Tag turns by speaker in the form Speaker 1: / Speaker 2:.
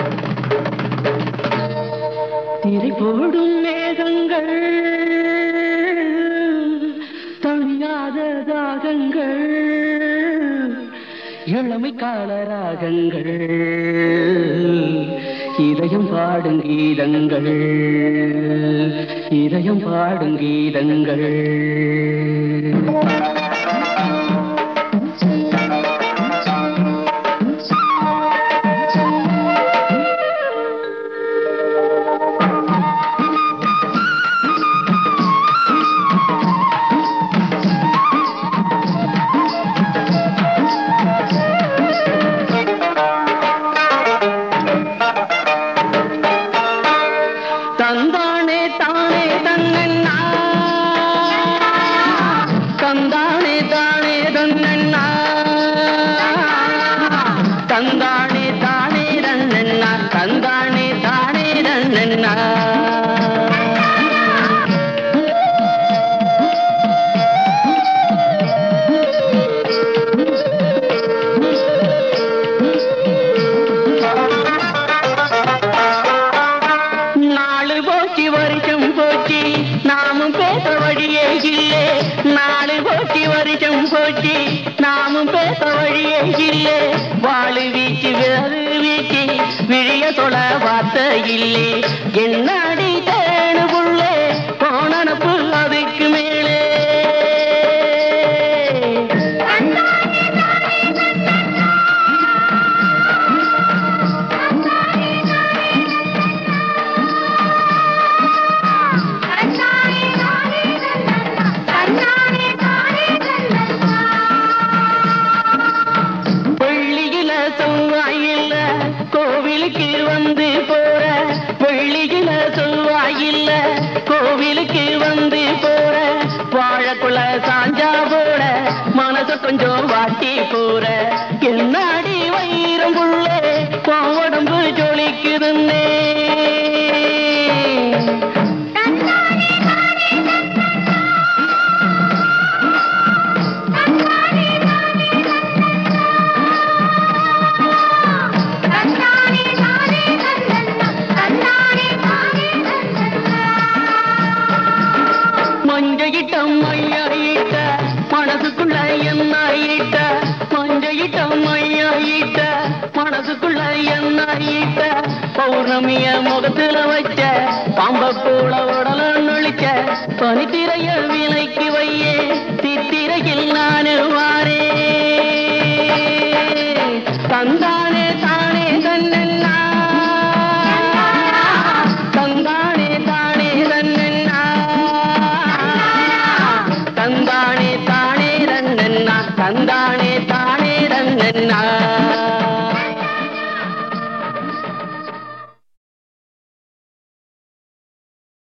Speaker 1: திரை போடும் மேகங்கள் தணியாத தாகங்கள் இளமை கால ராகங்கள் இதயம் பாடும் கீதங்கள் இதயம் பாடும் கீதங்கள் தந்தானே தானே தன்னண்ணா தந்தானே தானே தன்னண்ணா தந்தானே தானே தன்னண்ணா தந்தானே தானே தன்னண்ணா நாலு போச்சு வருஷம் போச்சு நாமும் பேச வழியே இல்லே நாலு போச்சு வருஷம் போச்சு நாமும் பேச வழியே இல்லே வாழு வீச்சு வேறு வீச்சு விழிய தொட வார்த்தை இல்லே என்னாடி தேனு புள்ளே போனனப்பு அதுக்கு மேலே வெள்ளியில செவ்வாயில்ல கோவிலுக்கு வந்து போற வெள்ளியில செவ்வாயில்ல கோவிலுக்கு வந்து போற வாழக்குள்ள சாஞ்சா போற மனசு கொஞ்சம் வாட்டி போற என்னாடி வயிறம் புள்ளே உன் உடம்பு ஜொலிக்குதுன்னே மஞ்சையிட்ட மையாயிட்ட மனசுக்குள்ள என்னாயிட்ட மஞ்சையிட்ட மையாயிட்ட மனசுக்குள்ள என்னாயிட்ட பௌர்ணமிய முகத்துல வச்ச பாம்ப போல உடல நொழிச்ச பனித்திரைய விலைக்கு